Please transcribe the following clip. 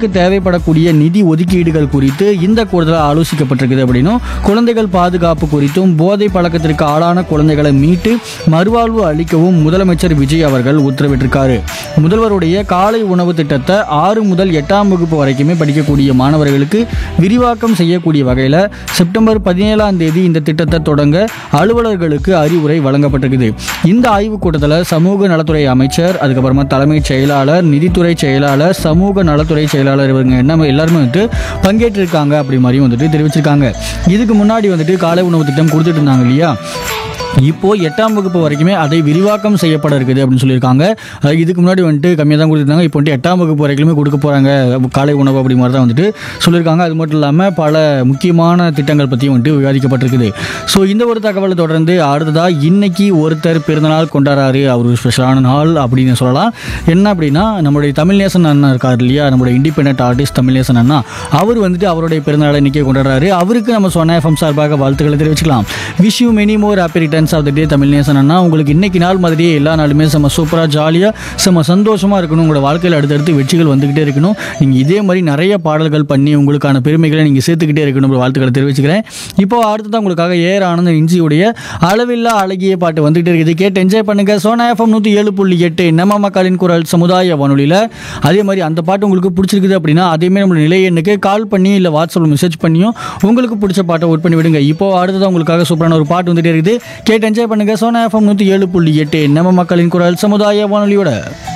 திட்டங்களுக்கு தேவைப்படக்கூடிய நிதி ஒதுக்கீடுகள் குறித்து இந்த கூடுதல் ஆலோசிக்கப்பட்டிருக்குது அப்படின்னும் குழந்தைகள் பாதுகாப்பு குறித்தும் போதை பழக்கத்திற்கு ஆளான குழந்தைகளை மீட்டு மறுவாழ்வு அளிக்கவும் முதலமைச்சர் விஜய் அவர்கள் உத்தரவிட்டிருக்காரு முதல்வருடைய காலை உணவு திட்டத்தை ஆறு முதல் எட்டாம் வகுப்பு வரைக்குமே படிக்கக்கூடிய மாணவர்களுக்கு விரிவாக்கம் செய்யக்கூடிய வகையில் செப்டம்பர் பதினேழாம் தேதி இந்த திட்டத்தை தொடங்க அலுவலர்களுக்கு அறிவுரை வழங்கப்பட்டிருக்குது இந்த ஆய்வுக் கூட்டத்தில் சமூக நலத்துறை அமைச்சர் அதுக்கப்புறமா தலைமைச் செயலாளர் நிதித்துறை செயலாளர் சமூக நலத்துறை செயலாளர் இவங்க என்ன எல்லாருமே வந்துட்டு பங்கேற்றிருக்காங்க அப்படி மாதிரியும் வந்துட்டு தெரிவிச்சிருக்காங்க இதுக்கு முன்னாடி வந்துட்டு காலை உணவு திட்டம் கொடுத்துட்டு இருந்தாங்க இல்லையா இப்போ எட்டாம் வகுப்பு வரைக்குமே அதை விரிவாக்கம் செய்யப்பட இருக்குது அப்படின்னு சொல்லியிருக்காங்க அதாவது இதுக்கு முன்னாடி வந்துட்டு கம்மியாக தான் கொடுத்துருந்தாங்க இப்போ வந்துட்டு எட்டாம் வகுப்பு வரைக்குமே கொடுக்க போகிறாங்க காலை உணவு அப்படி மாதிரி தான் வந்துட்டு சொல்லியிருக்காங்க அது மட்டும் இல்லாமல் பல முக்கியமான திட்டங்கள் பற்றியும் வந்துட்டு விவாதிக்கப்பட்டிருக்குது ஸோ இந்த ஒரு தகவலை தொடர்ந்து அடுத்ததாக இன்னைக்கு ஒருத்தர் பிறந்தநாள் கொண்டாடுறாரு அவர் ஒரு ஸ்பெஷலான நாள் அப்படின்னு சொல்லலாம் என்ன அப்படின்னா நம்மளுடைய தமிழ்நேசன் அண்ணா இருக்கார் இல்லையா நம்மளுடைய இண்டிபெண்டன்ட் ஆர்டிஸ்ட் தமிழ்நேசன் அண்ணா அவர் வந்துட்டு அவருடைய பிறந்தநாளை இன்னைக்கே கொண்டாடுறாரு அவருக்கு நம்ம சொன்ன எஃப்எம் சார்பாக வாழ்த்துக்களை தெரிவிச்சுக்கலாம் wish you many more happy returns of the day Tamilnesan அண்ணா உங்களுக்கு இன்னைக்கு நாள் மாதிரியே எல்லா நாளுமே செம்ம சூப்பராக ஜாலியாக செம்ம சந்தோஷமாக இருக்கணும் உங்களோட வாழ்க்கையில் அடுத்தடுத்து வெற்றிகள் வந்துக்கிட்டே இருக்கணும் நீங்கள் இதே மாதிரி நிறைய பாடல்கள் பண்ணி உங்களுக்கான பெருமைகளை நீங்கள் சேர்த்துக்கிட்டே இருக்கணும் அப்படி வாழ்த்துக்களை தெரிவிச்சுக்கிறேன் இப்போ அடுத்ததான் உங்களுக்காக ஏர் ஆனந்த இஞ்சியுடைய அளவில்லா அழகிய பாட்டு வந்துகிட்டே இருக்குது கேட்டு என்ஜாய் பண்ணுங்க சோனா எஃப்எம் நூற்றி ஏழு புள்ளி எட்டு நம்ம மக்களின் குரல் சமுதாய வானொலியில் அதே மாதிரி அந்த பாட்டு உங்களுக்கு பிடிச்சிருக்குது அப்படின்னா அதேமாதிரி நம்மளோட நிலை எண்ணுக்கு கால் பண்ணி இல்லை வாட்ஸ்அப்பில் மெசேஜ் பண்ணியும் உங்களுக்கு பிடிச்ச பாட்டை ஒட் பண்ணி விடுங்க இப்போ அடுத்ததான் உங்களுக்காக சூப்பரான ஒரு பாட்டு வந்துட்டே இருக்குது கேட்டு என்ஜாய் பண்ணுங்க சோனா எஃப்எம் நூற்றி ஏழு புள்ளி எட்டு நம்ம மக்களின் குரல் சமுதாய வானொலியோட